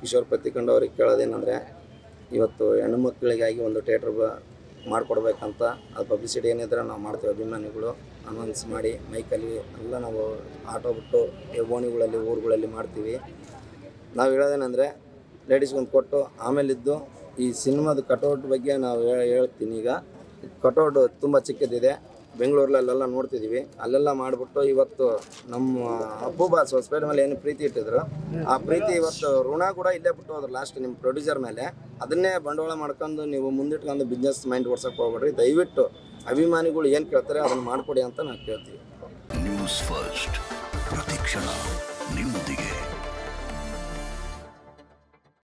ಕಿಶೋರ್ ಪತ್ತಿಕೊಂಡು ಅವ್ರಿಗೆ ಕೇಳೋದೇನೆಂದರೆ ಇವತ್ತು ಹೆಣ್ಣು ಮಕ್ಕಳಿಗಾಗಿ ಒಂದು ಥಿಯೇಟ್ರ್ ಬ ಮಾಡಿಕೊಡ್ಬೇಕಂತ ಅದು ಪಬ್ಲಿಸಿಟಿ ಏನಿದ್ರೆ ನಾವು ಮಾಡ್ತೀವಿ ಅಭಿಮಾನಿಗಳು ಅನೌನ್ಸ್ ಮಾಡಿ ಮೈಕಲ್ಲಿ ಎಲ್ಲ ನಾವು ಆಟೋ ಬಿಟ್ಟು ಈ ಓಣಿಗಳಲ್ಲಿ ಊರುಗಳಲ್ಲಿ ಮಾಡ್ತೀವಿ ನಾವು ಹೇಳೋದೇನೆಂದರೆ ಲೇಡೀಸ್ಗೊಂದು ಕೊಟ್ಟು ಆಮೇಲಿದ್ದು ಈ ಸಿನಿಮಾದ ಕಟೌಟ್ ಬಗ್ಗೆ ನಾವು ಹೇ- ಹೇಳ್ತೀನಿ ಈಗ ಕಟೌಟ್ ತುಂಬ ಚಿಕ್ಕದಿದೆ ಬೆಂಗಳೂರಲ್ಲೆಲ್ಲ ನೋಡ್ತಿದ್ದೀವಿ ಅಲ್ಲೆಲ್ಲ ಮಾಡಿಬಿಟ್ಟು ಇವತ್ತು ನಮ್ಮ ಅಪ್ಪು ಬಾಸ್ ಹೊಸಪೇಟೆ ಮೇಲೆ ಏನು ಪ್ರೀತಿ ಇಟ್ಟಿದ್ರು ಆ ಪ್ರೀತಿ ಇವತ್ತು ಋಣ ಕೂಡ ಇಲ್ಲೇ ಬಿಟ್ಟು ಹೋದ್ರು ಲಾಸ್ಟ್ ನಿಮ್ಮ ಪ್ರೊಡ್ಯೂಸರ್ ಮೇಲೆ ಅದನ್ನೇ ಬಂಡವಾಳ ಮಾಡ್ಕೊಂಡು ನೀವು ಮುಂದಿಟ್ಕೊಂಡು ಬಿಸ್ನೆಸ್ ಮೈಂಡ್ ಓಡ್ಸಕ್ಕೆ ಹೋಗ್ಬೇಡ್ರಿ ದಯವಿಟ್ಟು ಅಭಿಮಾನಿಗಳು ಏನು ಕೇಳ್ತಾರೆ ಅದನ್ನು ಮಾಡಿಕೊಡಿ ಅಂತ ನಾವು ಕೇಳ್ತೀವಿ ನ್ಯೂಸ್ ಫಸ್ಟ್ ಪ್ರತಿಕ್ಷಣ